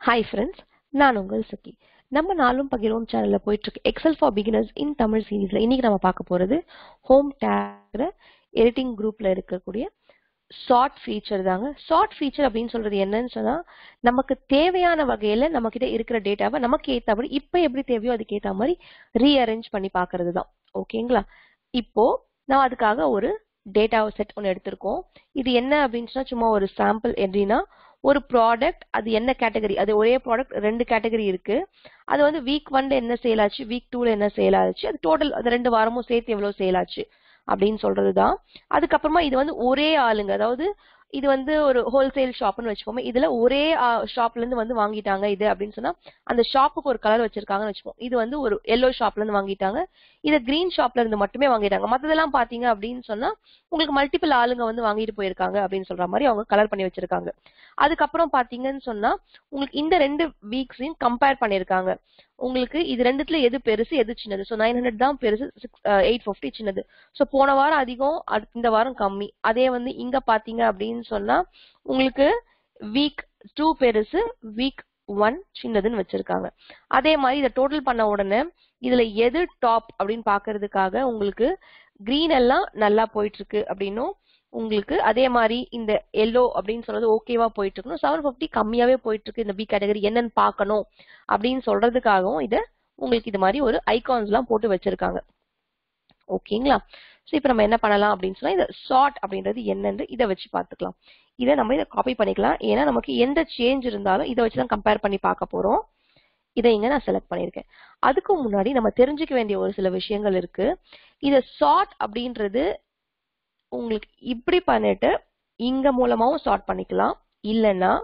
hi friends நான் உங்கள் சுக்கி நம்ம நாளும் பகிர்வோம் சேனல்ல போயிட்டு இருக்கு Excel for beginners in Tamil சீரீஸ்ல இன்னைக்கு நம்ம பார்க்க போறது ஹோம் டேக்ல எடிட்டிங் குரூப்ல இருக்கக்கூடிய ஷார்ட் ஃபீச்சர் தாங்க ஷார்ட் ஃபீச்சர் அப்படின்னு சொல்றது என்னன்னு சொன்னா நமக்கு தேவையான வகையில நம்ம கிட்ட இருக்கிற டேட்டாவை நமக்கு ஏத்தபடி இப்ப எப்படி தேவையோ அதுக்கு ஏத்த மாதிரி ரீஅரேஞ்ச் பண்ணி பாக்குறது தான் ஓகேங்களா இப்போ நான் அதுக்காக ஒரு டேட்டா செட் ஒன்று எடுத்திருக்கோம் இது என்ன அப்படின்னு சொன்னா சும்மா ஒரு சாம்பிள் எப்படின்னா ஒரு ப்ராடக்ட் அது என்ன கேட்டகரி அது ஒரே ப்ராடக்ட் ரெண்டு கேட்டகரி இருக்கு அது வந்து வீக் ஒன்ல என்ன சேல் ஆச்சு வீக் டூல என்ன சேல் ஆச்சு அது டோட்டல் அது ரெண்டு வாரமும் சேர்த்து எவ்வளவு சேல் ஆச்சு அப்படின்னு சொல்றதுதான் அதுக்கப்புறமா இது வந்து ஒரே ஆளுங்க அதாவது இது வந்து ஒரு ஹோல்சேல் ஷாப்னு வச்சுக்கோமே இதுல ஒரே ஷாப்ல இருந்து வந்து வாங்கிட்டாங்க இது அப்படின்னு சொன்னா அந்த ஷாப்புக்கு ஒரு கலர் வச்சிருக்காங்கன்னு வச்சுக்கோம் இது வந்து ஒரு எல்லோ ஷாப்ல இருந்து வாங்கிட்டாங்க இது கிரீன் ஷாப்ல இருந்து மட்டுமே வாங்கிட்டாங்க மத்ததெல்லாம் பாத்தீங்க அப்படின்னு சொன்னா உங்களுக்கு மல்டிபிள் ஆளுங்க வந்து வாங்கிட்டு போயிருக்காங்க அப்படின்னு சொல்ற மாதிரி அவங்க கலர் பண்ணி வச்சிருக்காங்க அதுக்கப்புறம் பாத்தீங்கன்னு சொன்னா உங்களுக்கு இந்த ரெண்டு வீக்ஸையும் கம்பேர் பண்ணிருக்காங்க உங்களுக்கு இது ரெண்டுத்துல எது பெருசு எது சின்னது ஸோ நைன் ஹண்ட்ரட் தான் பெருசு சிக்ஸ் எயிட் ஃபிஃப்டி சின்னது ஸோ போன வாரம் அதிகம் இந்த வாரம் கம்மி அதே வந்து இங்க பாத்தீங்க அப்படின்னு சொன்னா உங்களுக்கு வீக் டூ பெருசு வீக் ஒன் சின்னதுன்னு வச்சிருக்காங்க அதே மாதிரி இதை டோட்டல் பண்ண உடனே இதுல எது டாப் அப்படின்னு பாக்குறதுக்காக உங்களுக்கு கிரீன் எல்லாம் நல்லா போயிட்டு இருக்கு அப்படின்னும் உங்களுக்கு அதே மாதிரி இந்த எல்லோ அப்படின்னு சொல்றது ஓகேவா போயிட்டு இருக்கணும் செவன் ஃபிஃப்டி கம்மியாவே போயிட்டு இருக்கு இந்த பி கேட்டகரி என்னன்னு பார்க்கணும் அப்படின்னு சொல்றதுக்காகவும் இதை உங்களுக்கு இது மாதிரி ஒரு ஐகான்ஸ் எல்லாம் போட்டு வச்சிருக்காங்க ஓகேங்களா ஸோ இப்போ நம்ம என்ன பண்ணலாம் அப்படின்னு சொன்னா இந்த ஷார்ட் அப்படின்றது என்னன்னு இதை வச்சு பார்த்துக்கலாம் இதை நம்ம இதை காப்பி பண்ணிக்கலாம் ஏன்னா நமக்கு எந்த சேஞ்ச் இருந்தாலும் இதை வச்சு தான் கம்பேர் பண்ணி பார்க்க போறோம் இதை இங்க நான் செலக்ட் பண்ணியிருக்கேன் அதுக்கு முன்னாடி நம்ம தெரிஞ்சுக்க வேண்டிய ஒரு சில விஷயங்கள் இருக்கு இத ஷார்ட் அப்படின்றது உங்களுக்கு இப்படி பண்ணிட்டு இங்க மூலமாவும் ஷார்ட் பண்ணிக்கலாம் இல்லைன்னா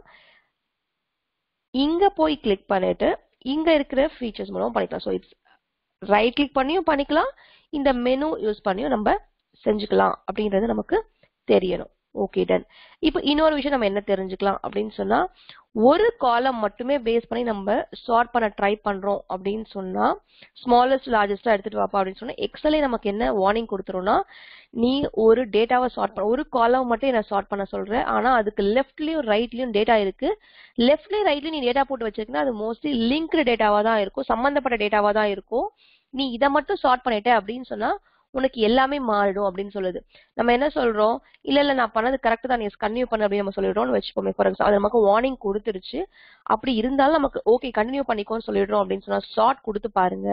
இங்க போய் கிளிக் பண்ணிட்டு இங்க இருக்கிற ஃபீச்சர்ஸ் மூலமும் பண்ணிக்கலாம் ஸோ இட்ஸ் ரைட் கிளிக் பண்ணியும் பண்ணிக்கலாம் இந்த மெனு யூஸ் பண்ணியும் நம்ம செஞ்சுக்கலாம் அப்படின்றது நமக்கு தெரியணும் ஓகே டன் இப்போ இன்னொரு விஷயம் நம்ம என்ன தெரிஞ்சுக்கலாம் அப்படின்னு சொன்னா ஒரு காலம் மட்டுமே பேஸ் பண்ணி நம்ம ஷார்ட் பண்ண ட்ரை பண்றோம் அப்படின்னு சொன்னா ஸ்மாலஸ்ட் லார்ஜஸ்டா எடுத்துட்டு வாப்பா அப்படின்னு சொன்னா எக்ஸலே நமக்கு என்ன வார்னிங் கொடுத்துரும்னா நீ ஒரு டேட்டாவை ஷார்ட் பண்ண ஒரு காலம் மட்டும் என்ன ஷார்ட் பண்ண சொல்ற ஆனா அதுக்கு லெஃப்ட்லயும் ரைட்லயும் டேட்டா இருக்கு லெஃப்ட்லயும் ரைட்லயும் நீ டேட்டா போட்டு வச்சிருக்கீங்கன்னா அது மோஸ்ட்லி லிங்க்டு டேட்டாவா தான் இருக்கும் சம்பந்தப்பட்ட டேட்டாவா தான் இருக்கும் நீ இதை மட்டும் ஷார்ட் பண்ணிட்ட அப்படின்னு சொன்னா உனக்கு எல்லாமே மாறிடும் அப்படின்னு சொல்லுது நம்ம என்ன சொல்றோம் இல்ல இல்ல நான் பண்ணது கரெக்ட் தான் நீ கன்டினியூ பண்ண அப்படின்னு நம்ம சொல்லிடுறோம்னு வச்சுப்போமே ஃபார் எக்ஸாம்பிள் அது நமக்கு வார்னிங் கொடுத்துருச்சு அப்படி இருந்தாலும் நமக்கு ஓகே கண்டினியூ பண்ணிக்கோன்னு சொல்லிடுறோம் அப்படின்னு சொன்னா ஷார்ட் கொடுத்து பாருங்க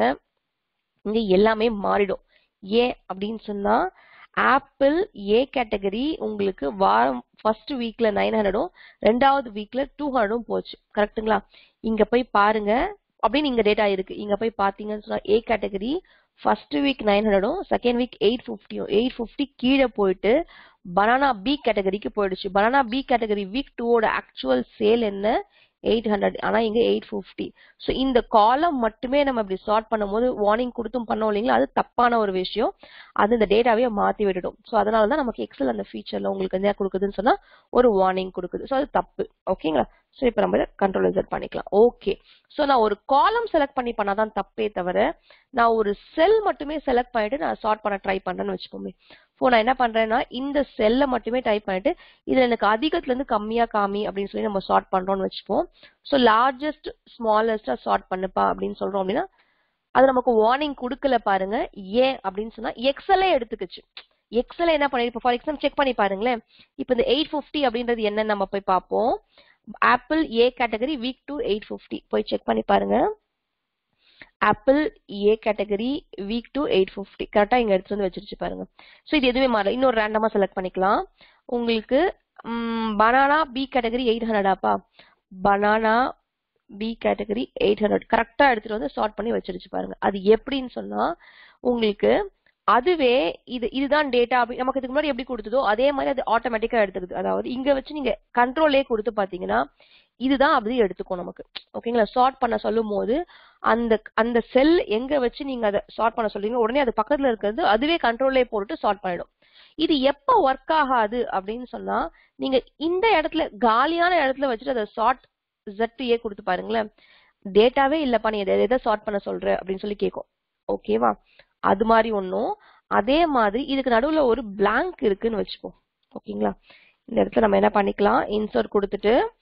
இங்க எல்லாமே மாறிடும் ஏன் அப்படின்னு சொன்னா ஆப்பிள் ஏ கேட்டகரி உங்களுக்கு வாரம் ஃபர்ஸ்ட் வீக்ல நைன் ஹண்ட்ரடும் ரெண்டாவது வீக்ல டூ ஹண்ட்ரடும் போச்சு கரெக்ட்டுங்களா இங்க போய் பாருங்க அப்படின்னு இங்க டேட்டா இருக்கு இங்க போய் பாத்தீங்கன்னு சொன்னா A category first week nine ஹண்ட்ரடும் செகண்ட் வீக் எயிட் ஃபிஃப்டியும் எயிட் ஃபிஃப்டி கீழே போயிட்டு பனானா பி கேட்டகரிக்கு போயிடுச்சு பனானா பி கேட்டகரி வீக் டூவோட ஆக்சுவல் சேல் என்ன எயிட் ஹண்ட்ரட் ஆனா இங்க எயிட் ஃபிஃப்டி ஸோ இந்த காலம் மட்டுமே நம்ம இப்படி ஷார்ட் பண்ணும்போது வார்னிங் கொடுத்தும் பண்ணோம் இல்லைங்களா அது தப்பான ஒரு விஷயம் அது இந்த டேட்டாவே மாத்தி விட்டுடும் ஸோ அதனால தான் நமக்கு எக்ஸல் அந்த ஃபீச்சர்ல உங்களுக்கு என்ன கொடுக்குதுன்னு சொன்னா ஒரு வார்னிங் கொடுக்குது ஸோ அது தப்பு ஓகேங்களா ஸோ இப்போ நம்ம இதை கண்ட்ரோல் ரிசல்ட் பண்ணிக்கலாம் ஓகே ஸோ நான் ஒரு காலம் செலக்ட் பண்ணி பண்ணாதான் தப்பே தவிர நான் ஒரு செல் மட்டுமே செலக்ட் பண்ணிட்டு நான் ஷார்ட் பண்ண ட்ரை பண்றேன்னு வச்சுக்கோமே இப்போ நான் என்ன பண்றேன்னா இந்த செல்லை மட்டுமே டைப் பண்ணிட்டு இதுல எனக்கு அதிகத்துல இருந்து கம்மியா காமி அப்படின்னு சொல்லி நம்ம ஷார்ட் பண்றோம்னு வச்சுப்போம் ஸோ லார்ஜஸ்ட் ஸ்மாலஸ்டா ஷார்ட் பண்ணுப்பா அப்படின்னு சொல்றோம் அப்படின்னா அது நமக்கு வார்னிங் கொடுக்கல பாருங்க ஏன் அப்படின்னு சொன்னா எக்ஸலே எடுத்துக்கிச்சு எக்ஸல் என்ன பண்ணி இப்போ ஃபார் எக்ஸாம்பிள் செக் பண்ணி பாருங்களேன் இப்போ இந்த எயிட் ஃபிஃப்டி அப்படின்றது என்னன்னு நம்ம போய் பார்ப்போம் apple A category week two eight fifty போய் செக் பண்ணி பாருங்க apple A category week two eight fifty கரெக்டாக இங்கே எடுத்துட்டு வந்து வச்சிருச்சு பாருங்க ஸோ இது எதுவுமே மாறல இன்னொரு ரேண்டமாக செலக்ட் பண்ணிக்கலாம் உங்களுக்கு பனானா பி கேட்டகரி எயிட் ஹண்ட்ரடாப்பா banana B category eight hundred கரெக்டாக எடுத்துட்டு வந்து ஷார்ட் பண்ணி வச்சிருச்சு பாருங்க அது எப்படின்னு சொன்னா உங்களுக்கு அதுவே இது இதுதான் டேட்டா அப்படி நமக்கு இதுக்கு முன்னாடி எப்படி கொடுத்ததோ அதே மாதிரி அது ஆட்டோமேட்டிக்கா எடுத்துக்குது அதாவது இங்க வச்சு நீங்க கண்ட்ரோலே கொடுத்து பாத்தீங்கன்னா இதுதான் அப்படி எடுத்துக்கும் நமக்கு ஓகேங்களா ஷார்ட் பண்ண சொல்லும் போது அந்த அந்த செல் எங்க வச்சு நீங்க அதை ஷார்ட் பண்ண சொல்றீங்க உடனே அது பக்கத்துல இருக்கிறது அதுவே கண்ட்ரோலே போட்டு ஷார்ட் பண்ணிடும் இது எப்ப ஒர்க் ஆகாது அப்படின்னு சொன்னா நீங்க இந்த இடத்துல காலியான இடத்துல வச்சுட்டு அதை ஷார்ட் ஜெட் ஏ கொடுத்து பாருங்களேன் டேட்டாவே இல்லப்பா நீ எதை எதை ஷார்ட் பண்ண சொல்ற அப்படின்னு சொல்லி கேட்கும் ஓகேவா அது மாதிரி ஒன்றும் அதே மாதிரி இதுக்கு நடுவுல ஒரு பிளாங்க் இருக்குன்னு வச்சுப்போம் ஓகேங்களா இந்த இடத்துல நம்ம என்ன பண்ணிக்கலாம் இன்சர்ட் கொடுத்துட்டு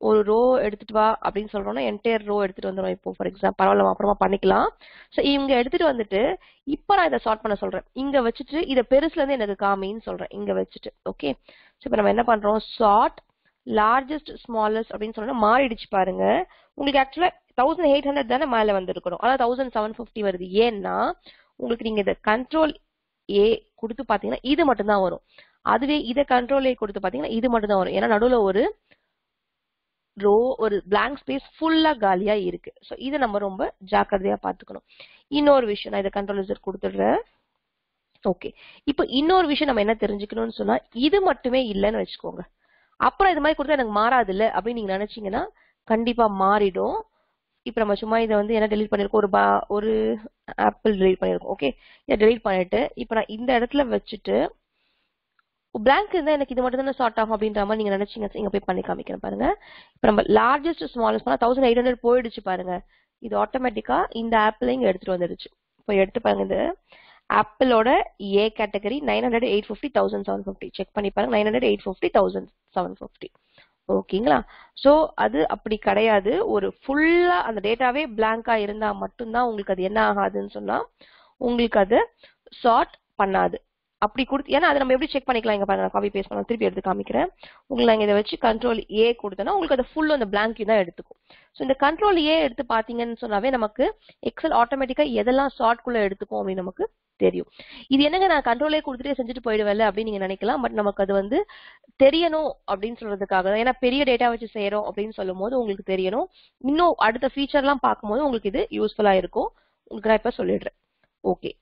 ஒரு ரோ எடுத்துட்டு வா அப்படின்னு சொல்றோம்னா என்டையர் ரோ எடுத்துட்டு வந்துடும் இப்போ ஃபார் எக்ஸாம்பிள் பரவாயில்ல நம்ம அப்புறமா பண்ணிக்கலாம் ஸோ இவங்க எடுத்துட்டு வந்துட்டு இப்போ நான் இதை சார்ட் பண்ண சொல்றேன் இங்க வச்சுட்டு இதை பெருசுல இருந்து எனக்கு காமின்னு சொல்றேன் இங்க வச்சுட்டு ஓகே ஸோ இப்போ நம்ம என்ன பண்றோம் சார்ட் லார்ஜஸ்ட் ஸ்மாலஸ்ட் அப்படின்னு சொன்னா மாறிடுச்சு பாருங்க உங்களுக்கு ஆக்சுவலா தௌசண்ட் எயிட் ஹண்ட்ரட் தானே மேல வந்திருக்கணும் அதாவது தௌசண்ட் செவன் ஃபிஃப்டி வருது ஏன்னா உங்களுக்கு நீங்க இதை கண்ட்ரோல் ஏ கொடுத்து பாத்தீங்கன்னா இது மட்டும் தான் வரும் அதுவே இதை கண்ட்ரோல் ஏ கொடுத்து பாத்தீங்கன்னா இது மட்டும் தான் வரும் ஏன்னா நடுவுல ஒரு ரோ ஒரு blank ஸ்பேஸ் ஃபுல்லா காலியா இருக்கு ஸோ இதை நம்ம ரொம்ப ஜாக்கிரதையா பாத்துக்கணும் இன்னொரு விஷயம் நான் இதை கண்ட்ரோல் ரிசல்ட் கொடுத்துடுறேன் ஓகே இப்போ இன்னொரு விஷயம் நம்ம என்ன தெரிஞ்சுக்கணும்னு சொன்னா இது மட்டுமே இல்லைன்னு வச்சுக்கோங்க அப்புறம் இது மாதிரி கொடுத்தா எனக்கு மாறாது இல்ல அப்படின்னு நீங்க நினைச்சீங்கன்னா கண்டிப்பா மாறிடும் இப்போ நம்ம சும்மா இதை வந்து என்ன delete பண்ணிருக்கோம் ஒரு பா ஒரு ஆப்பிள் delete பண்ணிருக்கோம் ஓகே இதை delete பண்ணிட்டு இப்போ நான் இந்த இடத்துல வச்சுட்டு பிளாங்க் இருந்தா எனக்கு இது மட்டும் தானே ஷார்ட் ஆகும் அப்படின்ற மாதிரி நீங்க நினைச்சீங்க இங்க போய் பண்ணி காமிக்கிறேன் பாருங்க இப்போ நம்ம லார்ஜஸ்ட் ஸ்மாலஸ்ட் பண்ணா தௌசண்ட் எயிட் ஹண்ட்ரட் போயிடுச்சு பாருங்க இது ஆட்டோமேட்டிக்கா இந்த ஆப்பிள் இங்க எடுத்துட்டு வந்துடுச்சு இப்போ எடுத்து பாருங்க இது ஆப்பிளோட A category nine hundred eight fifty thousand seven fifty check பண்ணி பாருங்க nine hundred eight fifty thousand seven fifty ஓகேங்களா சோ அது அப்படி கிடையாது ஒரு ஃபுல்லா அந்த டேட்டாவே பிளாங்கா இருந்தா மட்டும்தான் உங்களுக்கு அது என்ன ஆகாதுன்னு சொன்னா உங்களுக்கு அது சார்ட் பண்ணாது அப்படி கொடுத்து ஏன்னா அதை நம்ம எப்படி செக் பண்ணிக்கலாம் இங்க பாருங்க காப்பி பேஸ்ட் பண்ண திருப்பி எடுத்து காமிக்கிறேன் உங்களுக்கு நான் இதை வச்சு கண்ட்ரோல் ஏ கொடுத்தேன்னா உங்களுக்கு அது ஃபுல் அந்த பிளாங்க் தான் எடுத்துக்கும் ஸோ இந்த கண்ட்ரோல் ஏ எடுத்து பாத்தீங்கன்னு சொன்னாவே நமக்கு எக்ஸல் ஆட்டோமேட்டிக்கா எதெல்லாம் ஷார்ட் குள்ள எடுத்துக்கும் அப்படின்னு நமக்கு தெரியும் இது என்னங்க நான் கண்ட்ரோலே கொடுத்துட்டே செஞ்சுட்டு போயிடுவேல அப்படின்னு நீங்க நினைக்கலாம் பட் நமக்கு அது வந்து தெரியணும் அப்படின்னு சொல்றதுக்காக தான் ஏன்னா பெரிய டேட்டா வச்சு செய்யறோம் அப்படின்னு சொல்லும் போது உங்களுக்கு தெரியணும் இன்னும் அடுத்த ஃபீச்சர்லாம் பார்க்கும்போது உங்களுக்கு இது யூஸ்ஃபுல்லா இருக்கும் உங்களுக்கு நான் இப்ப சொல்லிடுறேன் okay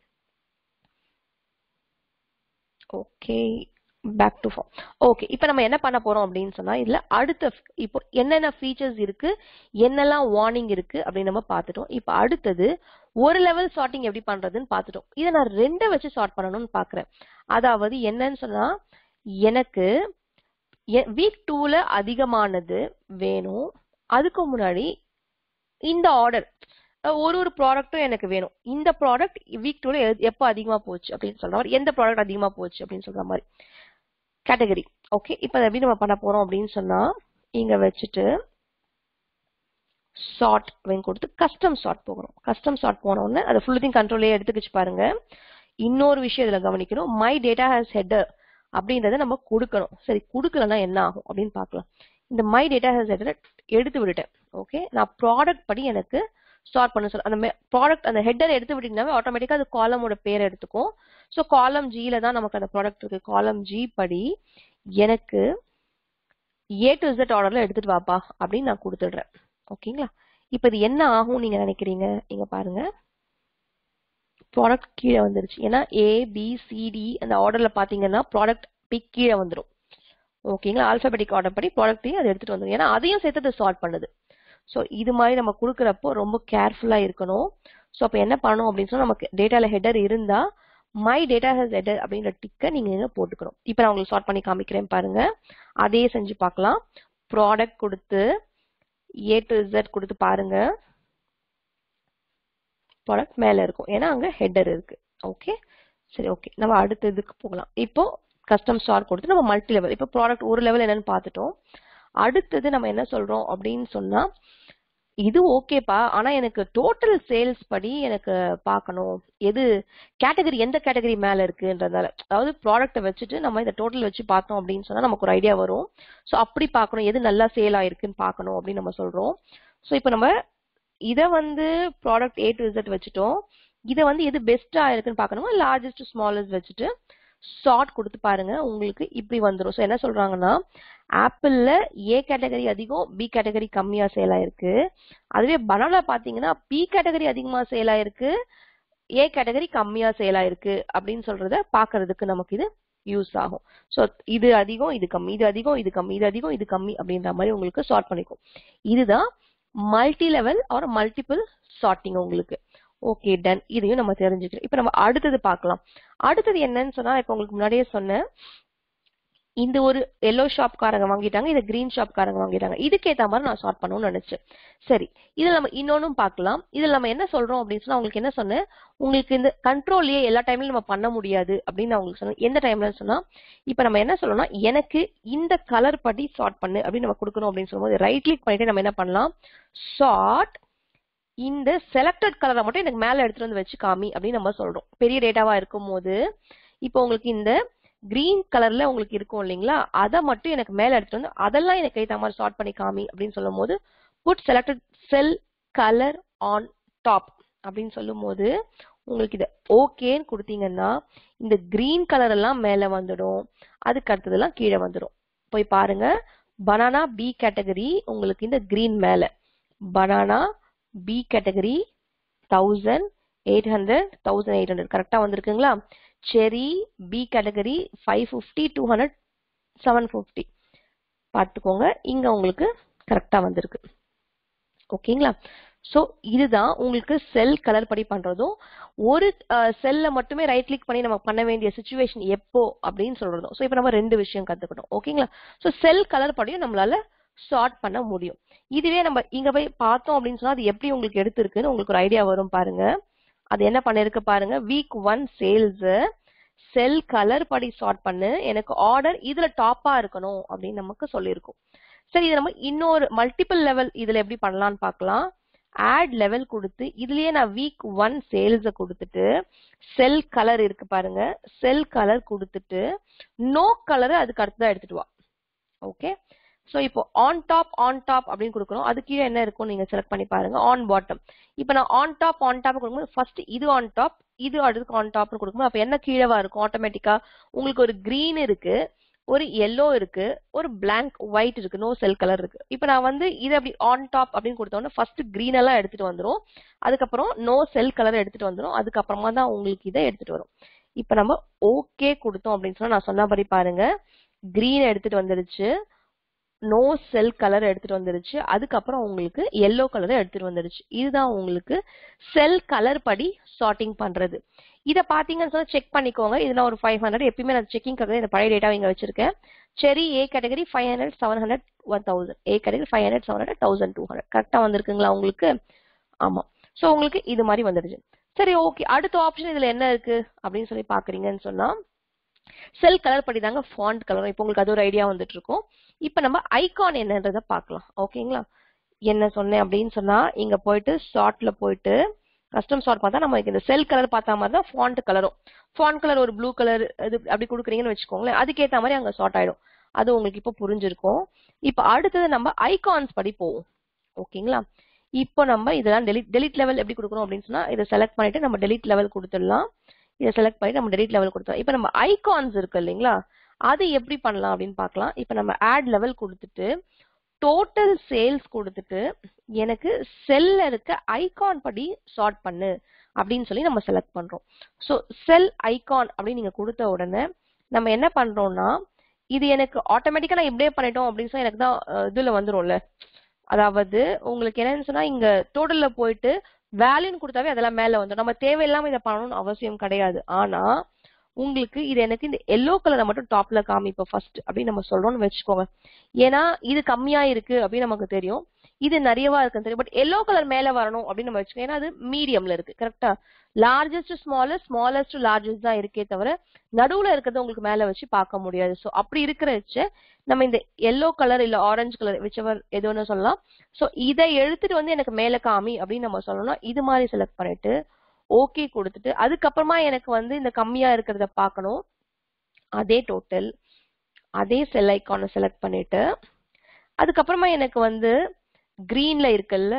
okay back to form okay இப்போ நம்ம என்ன பண்ண போறோம் அப்படின்னு சொன்னா இதுல அடுத்த f- இப்போ என்னென்ன ஃபீச்சர்ஸ் இருக்கு என்னெல்லாம் வார்னிங் இருக்கு அப்படின்னு நம்ம பார்த்துட்டோம் இப்போ அடுத்தது ஒரு லெவல் சார்ட்டிங் எப்படி பண்றதுன்னு பார்த்துட்டோம் இதை நான் ரெண்டை வச்சு சார்ட் பண்ணணும்னு பார்க்கறேன் அதாவது என்னன்னு சொன்னா எனக்கு வீக் டூல அதிகமானது வேணும் அதுக்கு முன்னாடி இந்த ஆர்டர் ஒரு ஒரு ப்ராடக்ட்டும் எனக்கு வேணும் இந்த ப்ராடக்ட் வீக் டூல எப்போ அதிகமா போச்சு அப்படின்னு சொல்ற மாதிரி எந்த ப்ராடக்ட் அதிகமா போச்சு அப்படின்னு சொல்ற மாதிரி கேட்டகரி ஓகே இப்போ அதை எப்படி நம்ம பண்ண போறோம் அப்படின்னு சொன்னா இங்க வச்சுட்டு சார்ட் அப்படின்னு கொடுத்து கஸ்டம் சார்ட் போகணும் கஸ்டம் சார்ட் போன உடனே அதை ஃபுல்லையும் கண்ட்ரோலே எடுத்துக்கிச்சு பாருங்க இன்னொரு விஷயம் இதுல கவனிக்கணும் மை டேட்டா ஹேஸ் ஹெட்டர் அப்படின்றத நம்ம கொடுக்கணும் சரி கொடுக்கலன்னா என்ன ஆகும் அப்படின்னு பார்க்கலாம் இந்த மை டேட்டா ஹேஸ் ஹெட்டர் எடுத்து விட்டுட்டேன் ஓகே நான் ப்ராடக்ட் படி எனக்கு ஸ்டார்ட் பண்ண சொல்ல அந்த ப்ராடக்ட் அந்த ஹெட்டர் எடுத்து விட்டீங்கன்னாவே ஆட்டோமேட்டிக்கா அது காலமோட பேர் எடுத்துக்கும் ஸோ காலம் ஜில தான் நமக்கு அந்த ப்ராடக்ட் இருக்கு காலம் ஜி படி எனக்கு ஏ டு Z ஆர்டர்ல எடுத்துட்டு வாப்பா அப்படின்னு நான் கொடுத்துடுறேன் ஓகேங்களா இப்போ இது என்ன ஆகும் நீங்க நினைக்கிறீங்க இங்க பாருங்க ப்ராடக்ட் கீழே வந்துருச்சு ஏன்னா ஏ பி சிடி அந்த ஆர்டர்ல பாத்தீங்கன்னா ப்ராடக்ட் பிக் கீழே வந்துரும் ஓகேங்களா ஆல்பபெட்டிக் ஆர்டர் படி ப்ராடக்ட்டையும் அதை எடுத்துட்டு வந்துரும் ஏன்னா அதையும் சேர்த்து அது சார்ட் பண்ணுது ஸோ இது மாதிரி நம்ம கொடுக்குறப்போ ரொம்ப கேர்ஃபுல்லா இருக்கணும் ஸோ அப்போ என்ன பண்ணணும் அப்படின்னு சொன்னா நமக்கு டேட்டால ஹெடர் இருந்தா மை டேட்டா ஹெஸ் ஹெடர் அப்படின்ற டிக்கை நீங்க இங்க போட்டுக்கணும் இப்போ நான் உங்களுக்கு சார்ட் பண்ணி காமிக்கிறேன் பாருங்க அதே செஞ்சு பார்க்கலாம் ப்ராடக்ட் கொடுத்து ஏ டு Z கொடுத்து பாருங்க ப்ராடக்ட் மேல இருக்கும் ஏன்னா அங்க ஹெடர் இருக்கு ஓகே சரி ஓகே நம்ம அடுத்த இதுக்கு போகலாம் இப்போ கஸ்டம் ஸ்டார் கொடுத்து நம்ம மல்டி லெவல் இப்போ ப்ராடக்ட் ஒரு லெவல் என்னன்னு பார்த்துட்டோம் அடுத்தது நம்ம என்ன சொல்றோம் அப்படின்னு சொன்னா இது ஓகேப்பா ஆனா எனக்கு டோட்டல் சேல்ஸ் படி எனக்கு பார்க்கணும் எது கேட்டகரி எந்த கேட்டகரி மேல இருக்குன்றதால அதாவது ப்ராடக்ட்டை வச்சுட்டு நம்ம இந்த டோட்டல் வச்சு பார்த்தோம் அப்படின்னு சொன்னா நமக்கு ஒரு ஐடியா வரும் ஸோ அப்படி பார்க்கணும் எது நல்லா சேல் ஆயிருக்குன்னு பார்க்கணும் அப்படின்னு நம்ம சொல்றோம் ஸோ இப்போ நம்ம இதை வந்து ப்ராடக்ட் ஏ டு இசட் வச்சுட்டோம் இதை வந்து எது பெஸ்டா இருக்குன்னு பார்க்கணுமா லார்ஜஸ்ட் ஸ்மாலஸ்ட் வச்சுட்டு ஷார்ட் கொடுத்து பாருங்க உங்களுக்கு இப்படி வந்துடும் ஸோ என்ன சொல்றாங்கன்னா ஆப்பிள்ல ஏ கேட்டகரி அதிகம் பி கேட்டகரி கம்மியா சேல் ஆயிருக்கு அதுவே பனானா பாத்தீங்கன்னா பி கேட்டகரி அதிகமா சேல் ஆயிருக்கு ஏ கேட்டகரி கம்மியா சேல் ஆயிருக்கு அப்படின்னு சொல்றத பாக்குறதுக்கு நமக்கு இது யூஸ் ஆகும் ஸோ இது அதிகம் இது கம்மி இது அதிகம் இது கம்மி இது அதிகம் இது கம்மி அப்படின்ற மாதிரி உங்களுக்கு சார்ட் பண்ணிக்கும் இதுதான் multi level or multiple sorting உங்களுக்கு ஓகே டன் இதையும் நம்ம தெரிஞ்சுக்கிறோம் இப்போ நம்ம அடுத்தது பார்க்கலாம் அடுத்தது என்னன்னு சொன்னா இப்போ உங்களுக்கு முன்னாடியே சொன்னேன் இந்த ஒரு எல்லோ ஷாப்காரங்க வாங்கிட்டாங்க இதை கிரீன் ஷாப்காரங்க வாங்கிட்டாங்க இதுக்கேத்த மாதிரி நான் ஷார்ட் பண்ணணும்னு நினைச்சேன் சரி இதுல நம்ம இன்னொன்னும் பார்க்கலாம் இதுல நம்ம என்ன சொல்றோம் அப்படின்னு சொன்னா உங்களுக்கு என்ன சொன்னேன் உங்களுக்கு இந்த கண்ட்ரோல்லயே எல்லா டைம்லயும் நம்ம பண்ண முடியாது அப்படின்னு நான் உங்களுக்கு சொன்னேன் எந்த டைம்ல சொன்னா இப்ப நம்ம என்ன சொல்லணும்னா எனக்கு இந்த கலர் படி ஷார்ட் பண்ணு அப்படின்னு நம்ம கொடுக்கணும் அப்படின்னு சொல்லும்போது ரைட் கிளிக் பண்ணிட்டு நம்ம என்ன பண்ணலாம் ஷார்ட் இந்த செலக்டட் கலரை மட்டும் எனக்கு மேல எடுத்துட்டு வந்து வச்சு காமி அப்படின்னு நம்ம சொல்றோம் பெரிய டேட்டாவா இருக்கும் போது இப்போ உங்களுக்கு இந்த கிரீன் கலர்ல உங்களுக்கு இருக்கும் இல்லைங்களா அதை மட்டும் எனக்கு மேல எடுத்துட்டு வந்து அதெல்லாம் எனக்கு ஏத்த மாதிரி ஷார்ட் பண்ணி காமி அப்படின்னு சொல்லும் போது put selected cell colour on top அப்படின்னு சொல்லும் போது உங்களுக்கு இதை ஓகேன்னு கொடுத்தீங்கன்னா இந்த கிரீன் கலர் எல்லாம் மேல வந்துடும் அதுக்கு அடுத்ததெல்லாம் கீழே வந்துடும் போய் பாருங்க பனானா பி கேட்டகரி உங்களுக்கு இந்த கிரீன் மேல banana B category thousand eight hundred thousand eight hundred கரெக்டா வந்திருக்குங்களா செரி B category five fifty two hundred seven fifty பார்த்துக்கோங்க இங்க உங்களுக்கு கரெக்டா வந்திருக்கு ஓகேங்களா ஸோ இதுதான் உங்களுக்கு செல் கலர் படி பண்றதும் ஒரு செல்ல மட்டுமே ரைட் கிளிக் பண்ணி நம்ம பண்ண வேண்டிய சுச்சுவேஷன் எப்போ அப்படின்னு சொல்றதும் ஸோ இப்போ நம்ம ரெண்டு விஷயம் கத்துக்கிட்டோம் ஓகேங்களா ஸோ செல் கலர் படியும் நம்மளால ஷார்ட் பண்ண முடியும் இதுவே நம்ம இங்க போய் பார்த்தோம் அப்படின்னு சொன்னா அது எப்படி உங்களுக்கு எடுத்திருக்குன்னு உங்களுக்கு ஒரு ஐடியா வரும் பாருங்க அது என்ன பண்ணிருக்கு பாருங்க week one sales cell colour படி ஷார்ட் பண்ணு எனக்கு ஆர்டர் இதுல டாப்பா இருக்கணும் அப்படின்னு நமக்கு சொல்லியிருக்கும் சரி இது நம்ம இன்னொரு மல்டிபிள் லெவல் இதுல எப்படி பண்ணலாம்னு பார்க்கலாம் ஆட் லெவல் கொடுத்து இதுலயே நான் வீக் ஒன் சேல்ஸ கொடுத்துட்டு செல் கலர் இருக்கு பாருங்க செல் கலர் கொடுத்துட்டு நோ கலர் அதுக்கு அடுத்ததா எடுத்துட்டு வா ஓகே சோ இப்போ ஆன் டாப் ஆன் டாப் அப்படின்னு கொடுக்கணும் அது கீழே என்ன இருக்கும் நீங்க செலக்ட் பண்ணி பாருங்க ஆன் பாட்டம் இப்போ நான் ஆன் டாப் ஆன் டாப் கொடுக்கும்போது ஃபர்ஸ்ட் இது ஆன் டாப் இது அடுத்து ஆன் டாப்னு கொடுக்கும்போது அப்ப என்ன கீழவா இருக்கும் ஆட்டோமேட்டிக்கா உங்களுக்கு ஒரு கிரீன் இருக்கு ஒரு எல்லோ இருக்கு ஒரு பிளாங்க் ஒயிட் இருக்கு நோ செல் கலர் இருக்கு இப்போ நான் வந்து இது அப்படி ஆன் டாப் அப்படின்னு கொடுத்தோன்னா ஃபர்ஸ்ட் கிரீன் எல்லாம் எடுத்துட்டு வந்துரும் அதுக்கப்புறம் நோ செல் கலர் எடுத்துட்டு வந்துரும் அதுக்கப்புறமா தான் உங்களுக்கு இதை எடுத்துட்டு வரும் இப்போ நம்ம ஓகே கொடுத்தோம் அப்படின்னு சொன்னா நான் சொன்னபடி பாருங்க கிரீன் எடுத்துட்டு வந்துருச்சு நோ செல் கலர் எடுத்துட்டு வந்துருச்சு அதுக்கப்புறம் உங்களுக்கு எல்லோ கலர் எடுத்துட்டு வந்துருச்சு இதுதான் உங்களுக்கு செல் கலர் படி சார்ட்டிங் பண்றது இத பாத்தீங்கன்னு சொன்னா செக் பண்ணிக்கோங்க இதுல ஒரு ஃபைவ் ஹண்ட்ரட் எப்பயுமே நான் செக்கிங் இந்த பழைய டேட்டா இங்க வச்சிருக்கேன் சரி A category five hundred seven hundred one thousand A category five hundred seven hundred thousand two hundred கரெக்டா வந்திருக்குங்களா உங்களுக்கு ஆமா சோ உங்களுக்கு இது மாதிரி வந்துடுச்சு சரி ஓகே அடுத்த ஆப்ஷன் இதுல என்ன இருக்கு அப்படின்னு சொல்லி பாக்குறீங்கன்னு சொன்னா செல் கலர் படி தாங்க ஃபாண்ட் கலர் இப்போ உங்களுக்கு அது ஒரு ஐடியா வந்துட்டு இருக்கும் இப்போ நம்ம ஐகான் என்னன்றத பார்க்கலாம் ஓகேங்களா என்ன சொன்னேன் அப்படின்னு சொன்னா இங்க போயிட்டு ஷார்ட்ல போயிட்டு கஸ்டம் ஷார்ட் பார்த்தா நம்ம இந்த செல் கலர் பார்த்த மாதிரி தான் ஃபாண்ட் கலரும் ஃபாண்ட் கலர் ஒரு ப்ளூ கலர் இது அப்படி கொடுக்குறீங்கன்னு வச்சுக்கோங்களேன் அதுக்கேற்ற மாதிரி அங்க ஷார்ட் ஆயிடும் அது உங்களுக்கு இப்போ புரிஞ்சிருக்கும் இப்போ அடுத்தது நம்ம ஐகான்ஸ் படி போவோம் ஓகேங்களா இப்போ நம்ம இதெல்லாம் டெலிட் டெலிட் லெவல் எப்படி கொடுக்கணும் அப்படின்னு சொன்னா இதை செலக்ட் பண்ணிட்டு நம்ம டெலிட் லெவல் கொடுத்துடலாம் இதை செலக்ட் பண்ணி நம்ம டெலிட் லெவல் கொடுத்தோம் இப்போ நம்ம ஐகான்ஸ் இருக்கு இல்லைங்களா அது எப்படி பண்ணலாம் அப்படின்னு பார்க்கலாம் இப்போ நம்ம ஆட் லெவல் கொடுத்துட்டு டோட்டல் சேல்ஸ் கொடுத்துட்டு எனக்கு செல்ல இருக்க ஐகான் படி ஷார்ட் பண்ணு அப்படின்னு சொல்லி நம்ம செலக்ட் பண்றோம் ஸோ செல் ஐகான் அப்படின்னு நீங்க கொடுத்த உடனே நம்ம என்ன பண்றோம்னா இது எனக்கு ஆட்டோமேட்டிக்கா நான் இப்படியே பண்ணிட்டோம் அப்படின்னு சொன்னா எனக்கு தான் இதுல வந்துரும்ல அதாவது உங்களுக்கு என்னன்னு சொன்னா இங்க டோட்டல்ல போயிட்டு வேல்யூன்னு கொடுத்தாவே அதெல்லாம் மேல வந்துடும் நம்ம தேவையில்லாம இதை பண்ணணும்னு அவசியம் கிடையாது ஆனா உங்களுக்கு இது எனக்கு இந்த எல்லோ கலரை மட்டும் டாப்ல காமிப்போம் ஃபர்ஸ்ட் அப்படின்னு நம்ம சொல்றோம்னு வச்சுக்கோங்க ஏன்னா இது கம்மியா இருக்கு அப்படின்னு நமக்கு தெரியும் இது நிறையவா இருக்குன்னு தெரியும் பட் எல்லோ கலர் மேல வரணும் அப்படின்னு நம்ம வச்சுக்கோங்க ஏன்னா அது மீடியம்ல இருக்கு கரெக்டா லார்ஜஸ்ட் ஸ்மாலஸ்ட் ஸ்மாலஸ்ட் லார்ஜஸ்ட் தான் இருக்கே தவிர நடுவுல இருக்கிறத உங்களுக்கு மேல வச்சு பார்க்க முடியாது ஸோ அப்படி இருக்கிற வச்சு நம்ம இந்த எல்லோ கலர் இல்ல ஆரஞ்சு கலர் விச்சவர் எது ஒன்று சொல்லலாம் ஸோ இதை எடுத்துட்டு வந்து எனக்கு மேல காமி அப்படின்னு நம்ம சொல்லணும்னா இது மாதிரி செலக்ட் பண்ணிட்டு ஓகே கொடுத்துட்டு அதுக்கப்புறமா எனக்கு வந்து இந்த கம்மியா இருக்கிறத பார்க்கணும் அதே டோட்டல் அதே செல் ஐக்கானை செலக்ட் பண்ணிட்டு அதுக்கப்புறமா எனக்கு வந்து கிரீன்ல இருக்குல்ல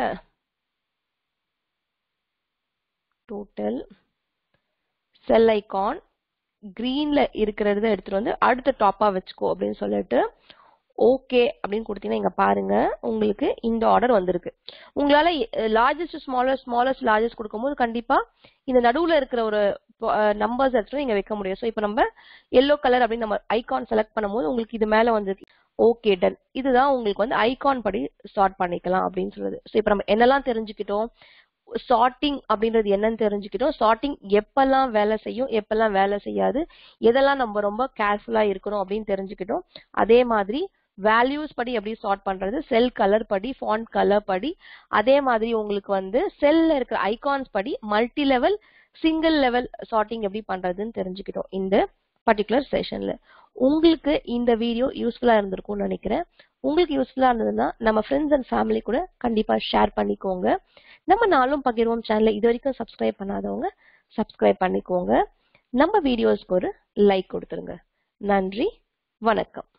டோட்டல் செல் ஐகான் கிரீன்ல இருக்கிறத எடுத்துட்டு வந்து அடுத்த டாப்பா வச்சுக்கோ அப்படின்னு சொல்லிட்டு ஓகே அப்படின்னு கொடுத்தீங்கன்னா இங்க பாருங்க உங்களுக்கு இந்த ஆர்டர் வந்திருக்கு உங்களால லார்ஜஸ்ட் ஸ்மாலஸ்ட் ஸ்மாலஸ்ட் லார்ஜஸ்ட் கொடுக்கும்போது கண்டிப்பா இந்த நடுவுல இருக்கிற ஒரு நம்பர்ஸ் எடுத்துட்டு நீங்க வைக்க முடியும் ஸோ இப்போ நம்ம எல்லோ கலர் அப்படின்னு நம்ம ஐகான் செலக்ட் பண்ணும்போது உங்களுக்கு இது மேல வந்திருக்கு ஓகே டன் இதுதான் உங்களுக்கு வந்து ஐகான் படி ஸ்டார்ட் பண்ணிக்கலாம் அப்படின்னு சொல்லுது ஸோ இப்போ நம்ம என்னெல்லாம் தெரிஞ்சுக்கிட்டோம் சார்ட்டிங் அப்படின்றது என்னன்னு தெரிஞ்சுக்கிட்டோம் சார்ட்டிங் எப்பெல்லாம் வேலை செய்யும் எப்பெல்லாம் வேலை செய்யாது எதெல்லாம் நம்ம ரொம்ப கேர்ஃபுல்லா இருக்கணும் அப்படின்னு தெரிஞ்சுக்கிட்டோம் அதே மாதிரி வேல்யூஸ் படி எப்படி சார்ட் பண்றது செல் கலர் படி ஃபாண்ட் கலர் படி அதே மாதிரி உங்களுக்கு வந்து செல்ல இருக்கிற ஐகான்ஸ் படி multi level single level sorting எப்படி பண்றதுன்னு தெரிஞ்சுக்கிட்டோம் இந்த பர்டிகுலர் செஷன்ல உங்களுக்கு இந்த வீடியோ யூஸ்ஃபுல்லா இருந்திருக்கும்னு நினைக்கிறேன் உங்களுக்கு யூஸ்ஃபுல்லா இருந்ததுன்னா நம்ம ஃப்ரெண்ட்ஸ் அண்ட் ஃபேமிலி கூட கண்டிப்பா ஷேர் பண்ணிக்கோங்க நம்ம நாளும் பகிர்வோம் சேனலை இது வரைக்கும் சப்ஸ்கிரைப் பண்ணாதவங்க சப்ஸ்கிரைப் பண்ணிக்கோங்க நம்ம வீடியோஸ்க்கு ஒரு லைக் கொடுத்துருங்க நன்றி வணக்கம்